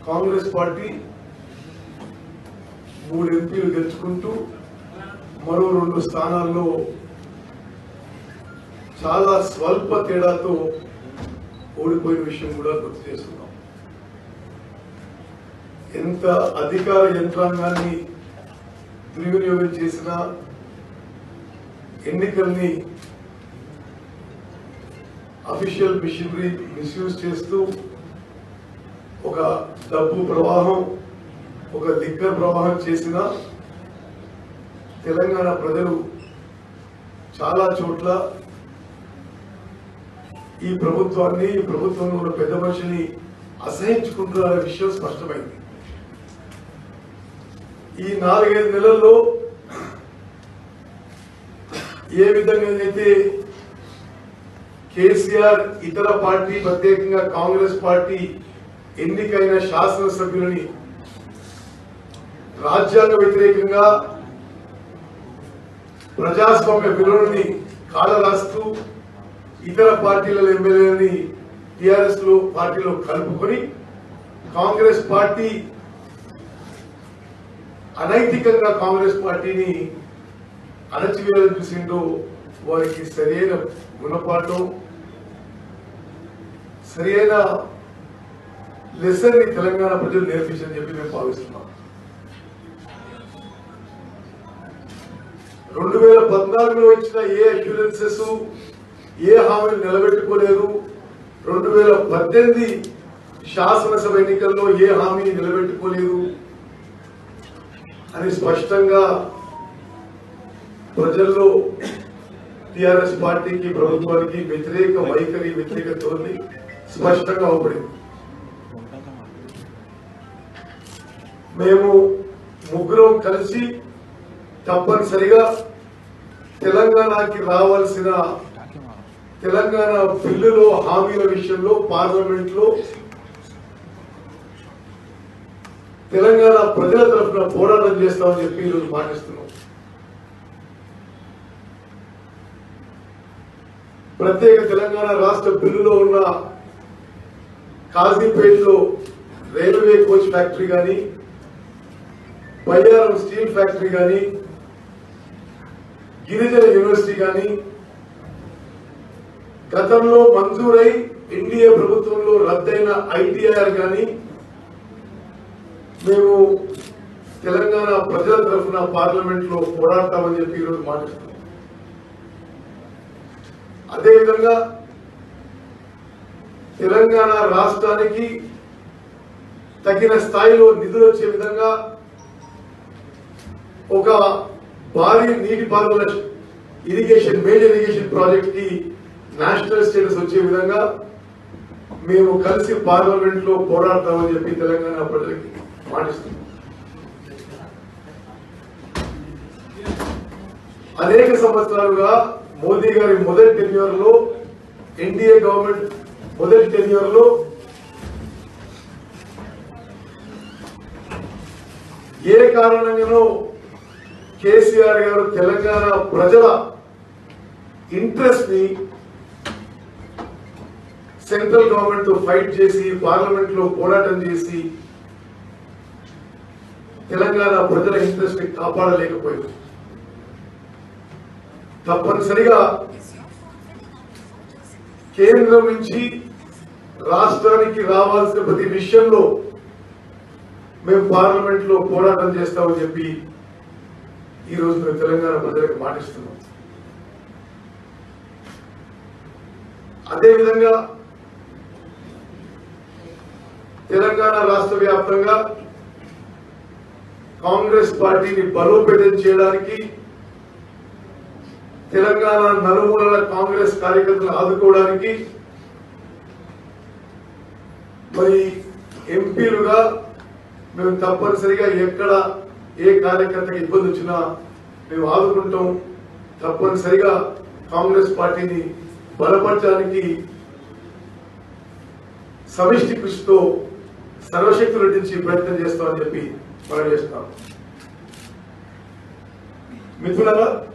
Congress party మూడు ఎంపీలు గెలుచుకుంటూ మరో రెండు స్థానాల్లో చాలా స్వల్ప తేడాతో ఓడిపోయిన విషయం కూడా గుర్తు చేసుకున్నాం ఎంత అధికార యంత్రాంగాన్ని దుర్వినియోగం చేసినా ఎన్నికల్ని అఫీషియల్ మిషనరీ మిస్యూజ్ చేస్తూ ఒక డబ్బు ప్రవాహం ఒక లిక్కర్ ప్రవాహం చేసిన తెలంగాణ ప్రజలు చాలా చోట్ల ఈ ప్రభుత్వాన్ని ఈ ప్రభుత్వంలో ఉన్న పెద్ద మనిషిని అసహించుకుంటున్న విషయం స్పష్టమైంది ఈ నాలుగైదు నెలల్లో ఏ విధంగా అయితే కేసీఆర్ ఇతర పార్టీ ప్రత్యేకంగా కాంగ్రెస్ పార్టీ ఎన్నికైన శాసనసభ్యులని రాజ్యాంగ వ్యతిరేకంగా ప్రజాస్వామ్య విలువలని కాలరాస్తూ ఇతర పార్టీల ఎమ్మెల్యేలని టిఆర్ఎస్ లో పార్టీలో కలుపుకొని కాంగ్రెస్ పార్టీ అనైతికంగా కాంగ్రెస్ పార్టీని అణచివేయాలని చూసిందో వారికి సరైన గుణపాఠం సరైన లెసన్ ని తెలంగాణ ప్రజలు నేర్పించని చెప్పి మేము భావిస్తున్నాం రెండు వేల పద్నాలుగులో ఇచ్చిన ఏ అష్యూరెన్సెస్ ఏ హామీలు నిలబెట్టుకోలేదు రెండు వేల పద్దెనిమిది శాసనసభ ఎన్నికల్లో ఏ హామీని నిలబెట్టుకోలేదు అని స్పష్టంగా ప్రజల్లో టిఆర్ఎస్ పార్టీకి ప్రభుత్వానికి వ్యతిరేక వైఖరి వ్యతిరేక ధోరణి స్పష్టంగా అవపడింది మేము ముగ్గురం కలిసి తప్పనిసరిగా తెలంగాణకి రావాల్సిన తెలంగాణ బిల్లులో హామీల విషయంలో పార్లమెంట్ లో తెలంగాణ ప్రజల తరఫున పోరాటం చేస్తామని చెప్పి ఈరోజు మాటిస్తున్నాం ప్రత్యేక తెలంగాణ రాష్ట్ర బిల్లులో ఉన్న కాజీపేటలో రైల్వే కోచ్ ఫ్యాక్టరీ కానీ బయ్యారం స్టీల్ ఫ్యాక్టరీ కానీ గిరిజన యూనివర్సిటీ కానీ గతంలో మంజూరై ఎన్డీఏ ప్రభుత్వంలో రద్దయిన ఐటీఐఆర్ కానీ మేము తెలంగాణ ప్రజల తరఫున పార్లమెంట్ లో పోరాడతామని చెప్పి ఈరోజు మాటిస్తున్నాం అదేవిధంగా తెలంగాణ రాష్ట్రానికి తగిన స్థాయిలో నిధులు వచ్చే విధంగా ఒక భారీ నీటిపారుదల ఇరిగేషన్ మేజర్ ఇరిగేషన్ ప్రాజెక్ట్ కి నేషనల్ స్టేటస్ వచ్చే విధంగా మేము కలిసి పార్లమెంట్ లో పోరాడతామని చెప్పి తెలంగాణ ప్రజలకి మాటిస్తున్నాం అనేక సంవత్సరాలుగా మోదీ గారి మొదటి టెన్యూర్ లో ఎన్డీఏ గవర్నమెంట్ మొదటి టెన్యూర్ లో ఏ కారణంగానో కేసీఆర్ గారు తెలంగాణ ప్రజల ఇంట్రెస్ట్ ని సెంట్రల్ గవర్నమెంట్ తో ఫైట్ చేసి పార్లమెంట్ లో పోరాటం చేసి తెలంగాణ ప్రజల ఇంట్రెస్ట్ ని కాపాడలేకపోయింది తప్పనిసరిగా కేంద్రం నుంచి రాష్ట్రానికి రావాల్సిన ప్రతి విషయంలో మేము పార్లమెంట్ లో పోరాటం చేస్తామని చెప్పి ఈ రోజు మేము తెలంగాణ ప్రజలకు మాటిస్తున్నాం అదేవిధంగా తెలంగాణ రాష్ట్ర వ్యాప్తంగా కాంగ్రెస్ పార్టీని బలోపేతం చేయడానికి తెలంగాణ నలుమూలల కాంగ్రెస్ కార్యకర్తలను ఆదుకోవడానికి మరి ఎంపీలుగా మేము తప్పనిసరిగా ఎక్కడ ఏ కార్యకర్తకి ఇబ్బంది వచ్చినా మేము ఆదుకుంటాం తప్పనిసరిగా కాంగ్రెస్ పార్టీని బలపరచడానికి సమిష్టి కృషితో సర్వశక్తులు నటించి ప్రయత్నం చేస్తామని చెప్పి మనం చేస్తాం మిత్రులారా